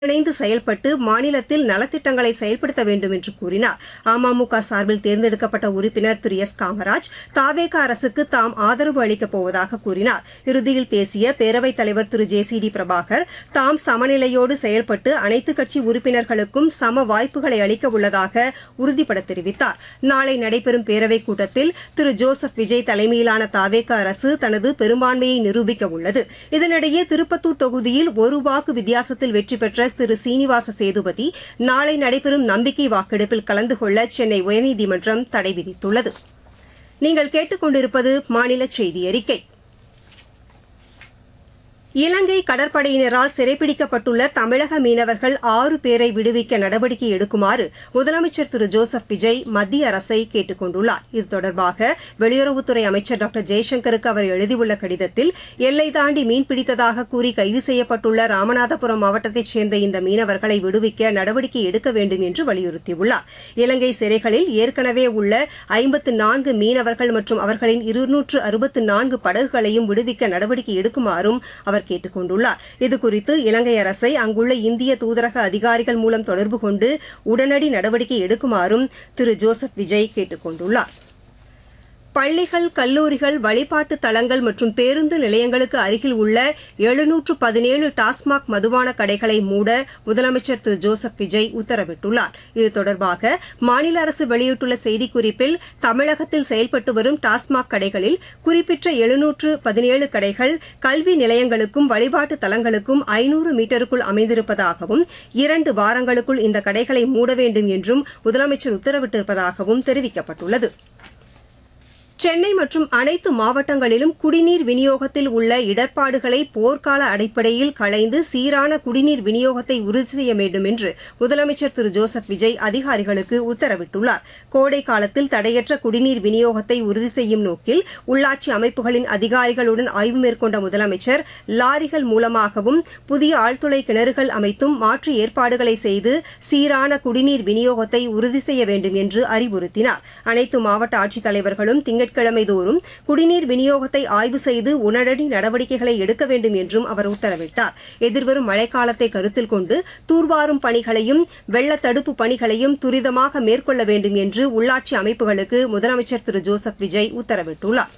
ஒருங்கிணைந்து செயல்பட்டு மாநிலத்தில் நலத்திட்டங்களை செயல்படுத்த வேண்டும் என்று கூறினார் அமமுக சார்பில் தேர்ந்தெடுக்கப்பட்ட உறுப்பினர் திரு எஸ் காமராஜ் தாவேக அரசுக்கு தாம் ஆதரவு அளிக்கப் போவதாக கூறினார் இறுதியில் பேசிய பேரவைத் தலைவர் Thiru J C D Prabhakar தாம் சமநிலையோடு செயல்பட்டு அனைத்துக் கட்சி உறுப்பினர்களுக்கும் சம வாய்ப்புகளை அளிக்க உள்ளதாக உறுதிபட தெரிவித்தார் நாளை நடைபெறும் பேரவைக் கூட்டத்தில் திரு ஜோசப் விஜய் தலைமையிலான தாவேக அரசு தனது பெரும்பான்மையை நிரூபிக்க உள்ளது இதனிடையே திருப்பத்தூர் தொகுதியில் ஒரு வாக்கு வித்தியாசத்தில் வெற்றி பெற்ற திரு சீனிவாச சேதுபதி நாளை நடைபெறும் நம்பிக்கை வாக்கெடுப்பில் கலந்து கொள்ள சென்னை உயர்நீதிமன்றம் தடை விதித்துள்ளது நீங்கள் கேட்டுக்கொண்டிருப்பது மாநில செய்தி அறிக்கை இலங்கை கடற்படையினரால் சிறைப்பிடிக்கப்பட்டுள்ள தமிழக மீனவர்கள் ஆறு பேரை விடுவிக்க நடவடிக்கை எடுக்குமாறு முதலமைச்சர் திரு ஜோசப் விஜய் மத்திய அரசை கேட்டுக் கொண்டுள்ளார் இது தொடர்பாக வெளியுறவுத்துறை அமைச்சர் டாக்டர் ஜெய்சங்கருக்கு அவர் எழுதியுள்ள கடிதத்தில் எல்லை தாண்டி மீன் பிடித்ததாக கூறி கைது செய்யப்பட்டுள்ள ராமநாதபுரம் மாவட்டத்தைச் சேர்ந்த இந்த மீனவர்களை விடுவிக்க நடவடிக்கை எடுக்க வேண்டும் என்று வலியுறுத்தியுள்ளார் இலங்கை சிறைகளில் ஏற்கனவே உள்ள ஐம்பத்து நான்கு மீனவர்கள் மற்றும் அவர்களின் இருநூற்று அறுபத்து நான்கு படகுகளையும் விடுவிக்க நடவடிக்கை எடுக்குமாறும் அவர் அவர் கேட்டுக் கொண்டுள்ளார் இதுகுறித்து இலங்கை அரசை அங்குள்ள இந்திய தூதரக அதிகாரிகள் மூலம் தொடர்பு கொண்டு உடனடி நடவடிக்கை எடுக்குமாறும் திரு ஜோசப் விஜய் கேட்டுக் கொண்டுள்ளார் பள்ளிகள் கல்லூரிகள் வழிபாட்டு தலங்கள் மற்றும் பேருந்து நிலையங்களுக்கு அருகில் உள்ள எழுநூற்று பதினேழு டாஸ்மாக் மதுபான கடைகளை மூட முதலமைச்சர் திரு ஜோசப் விஜய் உத்தரவிட்டுள்ளார் இது தொடர்பாக மாநில அரசு வெளியிட்டுள்ள செய்திக்குறிப்பில் தமிழகத்தில் செயல்பட்டு வரும் டாஸ்மாக் கடைகளில் குறிப்பிட்ட எழுநூற்று பதினேழு கடைகள் கல்வி நிலையங்களுக்கும் வழிபாட்டு தலங்களுக்கும் ஐநூறு மீட்டருக்குள் அமைந்திருப்பதாகவும் இரண்டு வாரங்களுக்குள் இந்த கடைகளை மூட வேண்டும் என்றும் முதலமைச்சர் உத்தரவிட்டிருப்பதாகவும் தெரிவிக்கப்பட்டுள்ளது சென்னை மற்றும் அனைத்து மாவட்டங்களிலும் குடிநீர் விநியோகத்தில் உள்ள இடர்பாடுகளை போர்க்கால அடிப்படையில் களைந்து சீரான குடிநீர் விநியோகத்தை உறுதி செய்ய வேண்டும் என்று முதலமைச்சர் திரு ஜோசப் விஜய் அதிகாரிகளுக்கு உத்தரவிட்டுள்ளார் கோடை காலத்தில் தடையற்ற குடிநீர் விநியோகத்தை உறுதி செய்யும் நோக்கில் உள்ளாட்சி அமைப்புகளின் அதிகாரிகளுடன் ஆய்வு மேற்கொண்ட முதலமைச்சர் லாரிகள் மூலமாகவும் புதிய ஆழ்துளை கிணறுகள் அமைத்தும் மாற்று ஏற்பாடுகளை செய்து சீரான குடிநீர் விநியோகத்தை உறுதி செய்ய வேண்டும் என்று அறிவுறுத்தினார் அனைத்து மாவட்ட ஆட்சித்தலைவர்களும் திங்கட்கிழமை திங்கட்கிழமை தோறும் குடிநீர் விநியோகத்தை ஆய்வு செய்து உடனடி நடவடிக்கைகளை எடுக்க வேண்டும் என்றும் அவர் உத்தரவிட்டார் எதிர்வரும் மழைக்காலத்தை கருத்தில் கொண்டு தூர்வாரும் பணிகளையும் வெள்ள தடுப்பு பணிகளையும் துரிதமாக மேற்கொள்ள வேண்டும் என்று உள்ளாட்சி அமைப்புகளுக்கு முதலமைச்சர் திரு ஜோசப் விஜய் உத்தரவிட்டுள்ளார்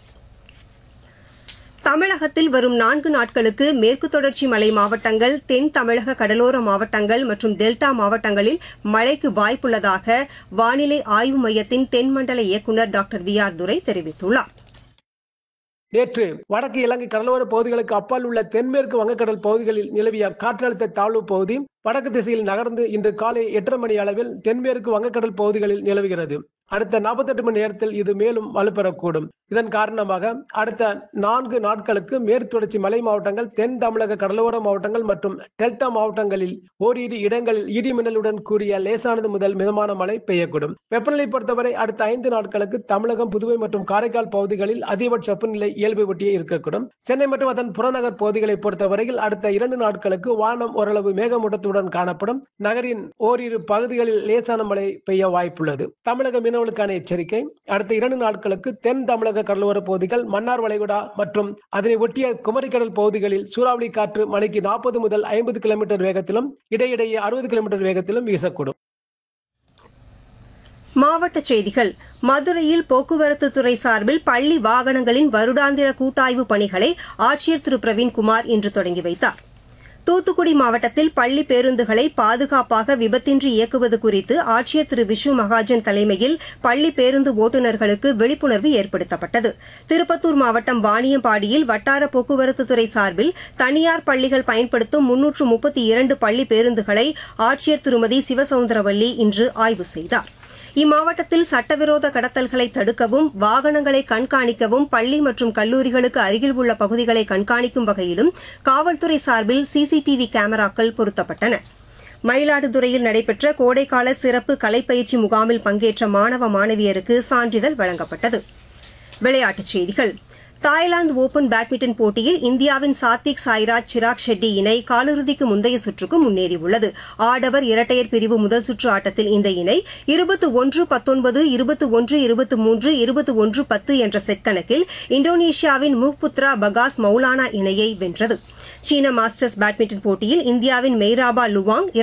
தமிழகத்தில் வரும் நான்கு நாட்களுக்கு மேற்கு தொடர்ச்சி மலை மாவட்டங்கள் தென் தமிழக கடலோர மாவட்டங்கள் மற்றும் டெல்டா மாவட்டங்களில் மழைக்கு வாய்ப்புள்ளதாக வானிலை ஆய்வு மையத்தின் தென்மண்டல இயக்குநர் டாக்டர் வி ஆர் துரை தெரிவித்துள்ளார் நேற்று வடக்கு இலங்கை கடலோர பகுதிகளுக்கு அப்பால் உள்ள தென்மேற்கு வங்கக்கடல் பகுதிகளில் நிலவிய காற்றழுத்த தாழ்வு பகுதி வடக்கு திசையில் நகர்ந்து இன்று காலை எட்டரை மணி அளவில் தென்மேற்கு வங்கக்கடல் பகுதிகளில் நிலவுகிறது அடுத்த நாற்பத்தெட்டு மணி நேரத்தில் இது மேலும் வலுப்பெறக்கூடும் இதன் காரணமாக அடுத்த நான்கு நாட்களுக்கு மேற்கு தொடர்ச்சி மலை மாவட்டங்கள் தென் தமிழக கடலோர மாவட்டங்கள் மற்றும் டெல்டா மாவட்டங்களில் ஓரிரு இடங்களில் இடி மின்னலுடன் கூடிய லேசானது முதல் மிதமான மழை பெய்யக்கூடும் வெப்பநிலை பொறுத்தவரை அடுத்த ஐந்து நாட்களுக்கு தமிழகம் புதுவை மற்றும் காரைக்கால் பகுதிகளில் அதிகபட்ச வெப்பநிலை இயல்பு ஒட்டியே இருக்கக்கூடும் சென்னை மற்றும் அதன் புறநகர் பகுதிகளை பொறுத்தவரையில் அடுத்த இரண்டு நாட்களுக்கு வானம் ஓரளவு மேகமூட்டத்துடன் காணப்படும் நகரின் ஓரிரு பகுதிகளில் லேசான மழை பெய்ய வாய்ப்புள்ளது தமிழக மீனவர்களுக்கான எச்சரிக்கை அடுத்த இரண்டு நாட்களுக்கு தென் தமிழக கடலோர பகுதிகள் மன்னார் வளைகுடா மற்றும் அதனை ஒட்டிய குமரிக்கடல் பகுதிகளில் சூறாவளி காற்று மணிக்கு நாற்பது முதல் ஐம்பது கிலோமீட்டர் வேகத்திலும் இடையிடையே அறுபது கிலோமீட்டர் வேகத்திலும் வீசக்கூடும் மாவட்டச் செய்திகள் மதுரையில் போக்குவரத்து துறை சார்பில் பள்ளி வாகனங்களின் வருடாந்திர கூட்டாய்வு பணிகளை ஆட்சியர் திரு பிரவீன்குமார் இன்று தொடங்கி வைத்தார் தூத்துக்குடி மாவட்டத்தில் பள்ளி பேருந்துகளை பாதுகாப்பாக விபத்தின்றி இயக்குவது குறித்து ஆட்சியர் திரு விஷ்ணு மகாஜன் தலைமையில் பள்ளி பேருந்து ஓட்டுநர்களுக்கு விழிப்புணர்வு ஏற்படுத்தப்பட்டது திருப்பத்தூர் மாவட்டம் வாணியம்பாடியில் வட்டார போக்குவரத்துத்துறை சார்பில் தனியார் பள்ளிகள் பயன்படுத்தும் முன்னூற்று முப்பத்தி இரண்டு பள்ளி பேருந்துகளை ஆட்சியர் திருமதி சிவசவுந்தரவல்லி இன்று ஆய்வு செய்தாா் இம்மாவட்டத்தில் சட்டவிரோத கடத்தல்களை தடுக்கவும் வாகனங்களை கண்காணிக்கவும் பள்ளி மற்றும் கல்லூரிகளுக்கு அருகில் உள்ள பகுதிகளை கண்காணிக்கும் வகையிலும் காவல்துறை சார்பில் சிசிடிவி கேமராக்கள் பொருத்தப்பட்டன மயிலாடுதுறையில் நடைபெற்ற கோடைக்கால சிறப்பு கலைப்பயிற்சி முகாமில் பங்கேற்ற மாணவ மாணவியருக்கு சான்றிதழ் வழங்கப்பட்டது விளையாட்டுச் செய்திகள் தாய்லாந்து ஓபன் பேட்மிண்டன் போட்டியில் இந்தியாவின் சாத்விக் சாய்ராஜ் சிராக் ஷெட்டி இணை காலிறுதிக்கு முந்தைய சுற்றுக்கு முன்னேறியுள்ளது ஆடவர் இரட்டையர் பிரிவு முதல் சுற்று ஆட்டத்தில் இந்த இணை இருபத்து ஒன்று பத்தொன்பது இருபத்து ஒன்று இருபத்து மூன்று இருபத்து ஒன்று பத்து என்ற செட் கணக்கில் இந்தோனேஷியாவின் முஹ்புத்ரா பகாஸ் மௌலானா இணையை வென்றது சீன மாஸ்டர்ஸ் பேட்மிண்டன் போட்டியில் இந்தியாவின் மெய்ராபா லுவாங்